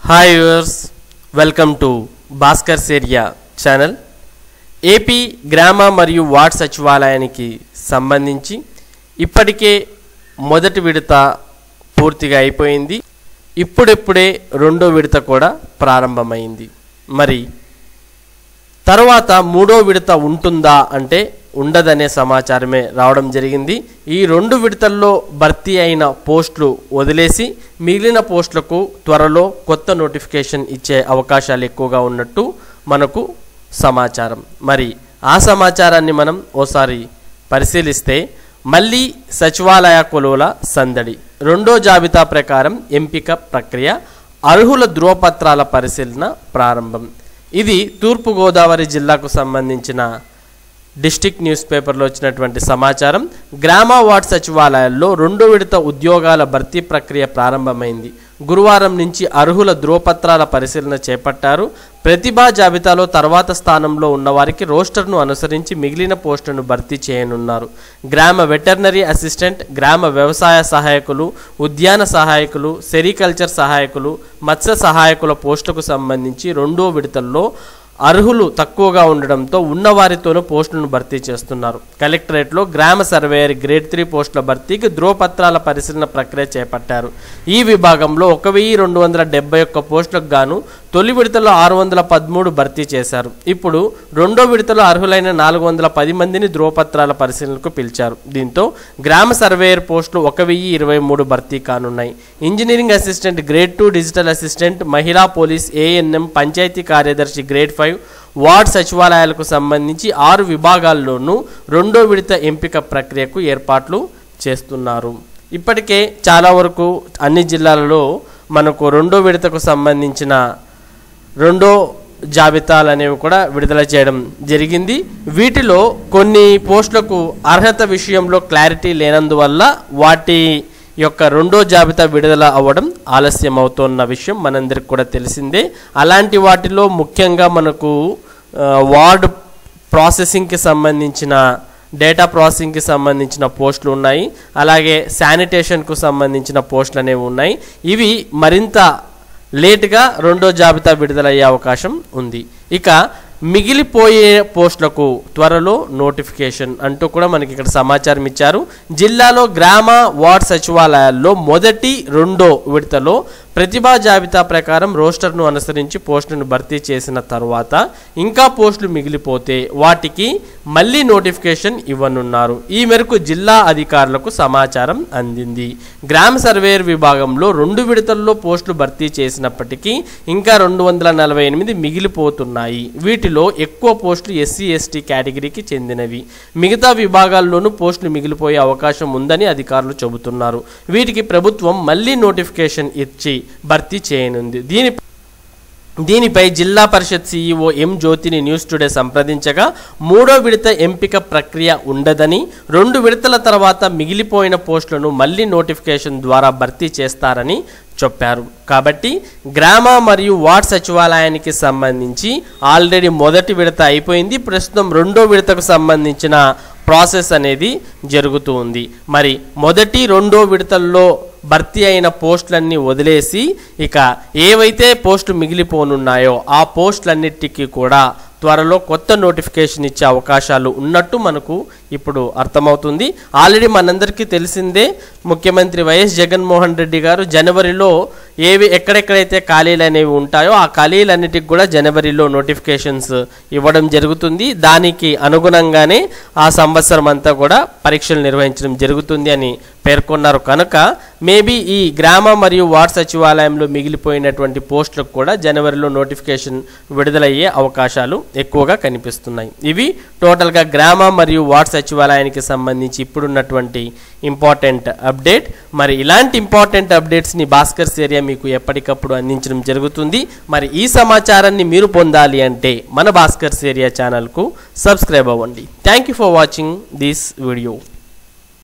hi viewers welcome to Bhaskar area channel AP గ్రామ మరియు ward సచివాలయానికి సంబంధించి ఇప్పటికే మొదటి విడత పూర్తిగా అయిపోయింది ఇప్పుడిప్పుడే రెండో విడత కూడా ప్రారంభమైంది మరి తర్వాత మూడో విడత ఉంటుందా అంటే ఉండదనే సమాచారమే రావడం జరిగింది ఈ రెండు విడతల్లో భర్తీ అయిన పోస్టులు వదిలేసి మిగిలిన పోస్టులకు త్వరలో కొత్త నోటిఫికేషన్ ఇచ్చే అవకాశాలు ఎక్కువగా ఉన్నట్టు మనకు సమాచారం మరి ఆ సమాచారాన్ని మనం ఓసారి పరిశీలిస్తే మళ్ళీ సచివాలయ కొలువుల సందడి రెండో జాబితా ప్రకారం ఎంపిక ప్రక్రియ అర్హుల ధృవపత్రాల పరిశీలన ప్రారంభం ఇది తూర్పుగోదావరి జిల్లాకు సంబంధించిన డిస్టిక్ న్యూస్ పేపర్లో వచ్చినటువంటి సమాచారం గ్రామ వార్డ్ సచివాలయాల్లో రెండో విడత ఉద్యోగాల భర్తీ ప్రక్రియ ప్రారంభమైంది గురువారం నుంచి అర్హుల ధృవపత్రాల పరిశీలన చేపట్టారు ప్రతిభా జాబితాలో తర్వాత స్థానంలో ఉన్నవారికి రోస్టర్ను అనుసరించి మిగిలిన పోస్టులను భర్తీ చేయనున్నారు గ్రామ వెటర్నరీ అసిస్టెంట్ గ్రామ వ్యవసాయ సహాయకులు ఉద్యాన సహాయకులు సెరికల్చర్ సహాయకులు మత్స్య సహాయకుల పోస్టులకు సంబంధించి రెండో విడతల్లో అర్హులు తక్కువగా ఉండడంతో ఉన్నవారితోనూ పోస్టులను భర్తీ చేస్తున్నారు కలెక్టరేట్లో గ్రామ సర్వేయర్ గ్రేడ్ త్రీ పోస్టుల భర్తీకి ధ్రువపత్రాల పరిశీలన ప్రక్రియ చేపట్టారు ఈ విభాగంలో ఒక వెయ్యి రెండు వందల డెబ్బై ఒక్క పోస్టులకు గాను తొలి విడతలో ఆరు వందల పదమూడు భర్తీ చేశారు ఇప్పుడు రెండో విడతలో అర్హులైన నాలుగు వందల పది మందిని ధ్రువపత్రాల పరిశీలనకు పిలిచారు దీంతో గ్రామ సర్వేయర్ పోస్టులు ఒక వెయ్యి ఇరవై మూడు భర్తీ కానున్నాయి engineering assistant grade two digital assistant మహిళా పోలీస్ ఏఎన్ఎం పంచాయతీ కార్యదర్శి గ్రేడ్ ఫైవ్ వార్డ్ సచివాలయాలకు సంబంధించి ఆరు విభాగాల్లోనూ రెండో విడత ఎంపిక ప్రక్రియకు ఏర్పాట్లు చేస్తున్నారు ఇప్పటికే చాలా వరకు అన్ని జిల్లాలలో మనకు రెండో విడతకు సంబంధించిన రెండో జాబితాలు అనేవి కూడా విడుదల చేయడం జరిగింది వీటిలో కొన్ని పోస్టులకు అర్హత విషయంలో క్లారిటీ లేనందువల్ల వాటి యొక్క రెండో జాబితా విడుదల అవ్వడం ఆలస్యం అవుతున్న విషయం మనందరికి కూడా తెలిసిందే అలాంటి వాటిలో ముఖ్యంగా మనకు ఆ, వార్డ్ ప్రాసెసింగ్కి సంబంధించిన డేటా ప్రాసెసింగ్కి సంబంధించిన పోస్టులు ఉన్నాయి అలాగే శానిటేషన్కు సంబంధించిన పోస్టులు అనేవి ఉన్నాయి ఇవి మరింత లేటుగా రెండో జాబితా విడుదలయ్యే అవకాశం ఉంది ఇక మిగిలిపోయే పోస్టులకు త్వరలో నోటిఫికేషన్ అంటూ కూడా మనకి ఇక్కడ సమాచారం ఇచ్చారు జిల్లాలో గ్రామ వార్డ్ సచివాలయాల్లో మొదటి రెండో విడతలో ప్రతిభా జాబితా ప్రకారం రోస్టర్ను అనుసరించి పోస్టులను భర్తీ చేసిన తర్వాత ఇంకా పోస్టులు మిగిలిపోతే వాటికి మళ్ళీ నోటిఫికేషన్ ఇవ్వనున్నారు ఈ మేరకు జిల్లా అధికారులకు సమాచారం అందింది గ్రామ సర్వేయర్ విభాగంలో రెండు విడతల్లో పోస్టులు భర్తీ చేసినప్పటికీ ఇంకా రెండు వందల నలభై ఎనిమిది మిగిలిపోతున్నాయి వీటిలో ఎక్కువ పోస్టులు ఎస్సీ ఎస్టీ కేటగిరీకి చెందినవి మిగతా విభాగాల్లోనూ పోస్టులు మిగిలిపోయే అవకాశం ఉందని అధికారులు చెబుతున్నారు వీటికి ప్రభుత్వం మళ్ళీ నోటిఫికేషన్ ఇచ్చి భర్తీ చేయనుంది దీని దీనిపై జిల్లా పరిషత్ సీఈఓ ఎం జ్యోతిని న్యూస్ టుడే సంప్రదించగా మూడో విడత ఎంపిక ప్రక్రియ ఉండదని రెండు విడతల తర్వాత మిగిలిపోయిన పోస్టులను మళ్ళీ నోటిఫికేషన్ ద్వారా భర్తీ చేస్తారని చెప్పారు కాబట్టి గ్రామ మరియు వార్డ్ సచివాలయానికి సంబంధించి ఆల్రెడీ మొదటి విడత అయిపోయింది ప్రస్తుతం రెండో విడతకు సంబంధించిన ప్రాసెస్ అనేది జరుగుతూ ఉంది మరి మొదటి రెండో విడతల్లో భర్తీ అయిన పోస్టులన్నీ వదిలేసి ఇక ఏవైతే పోస్టులు మిగిలిపోనున్నాయో ఆ పోస్టులన్నిటికీ కూడా త్వరలో కొత్త నోటిఫికేషన్ ఇచ్చే అవకాశాలు ఉన్నట్టు మనకు ఇప్పుడు అర్థమవుతుంది ఆల్రెడీ మనందరికీ తెలిసిందే ముఖ్యమంత్రి వైఎస్ జగన్మోహన్ రెడ్డి గారు జనవరిలో ఏవి ఎక్కడెక్కడైతే ఖాళీలు అనేవి ఉంటాయో ఆ ఖాళీలన్నిటికి కూడా జనవరిలో నోటిఫికేషన్స్ ఇవ్వడం జరుగుతుంది దానికి అనుగుణంగానే ఆ సంవత్సరం అంతా కూడా పరీక్షలు నిర్వహించడం జరుగుతుంది అని పేర్కొన్నారు కనుక మేబీ ఈ గ్రామ మరియు వార్డ్ సచివాలయంలో మిగిలిపోయినటువంటి పోస్టులకు కూడా జనవరిలో నోటిఫికేషన్ విడుదలయ్యే అవకాశాలు ఎక్కువగా కనిపిస్తున్నాయి ఇవి టోటల్గా గ్రామ మరియు వార్డ్ సచివాలయానికి సంబంధించి ఇప్పుడున్నటువంటి ఇంపార్టెంట్ అప్డేట్ మరి ఇలాంటి ఇంపార్టెంట్ అప్డేట్స్ని భాస్కర్స్ ఏరియా మీకు ఎప్పటికప్పుడు అందించడం జరుగుతుంది మరి ఈ సమాచారాన్ని మీరు పొందాలి అంటే మన భాస్కర్స్ ఏరియా ఛానల్కు సబ్స్క్రైబ్ అవ్వండి thank you for watching this video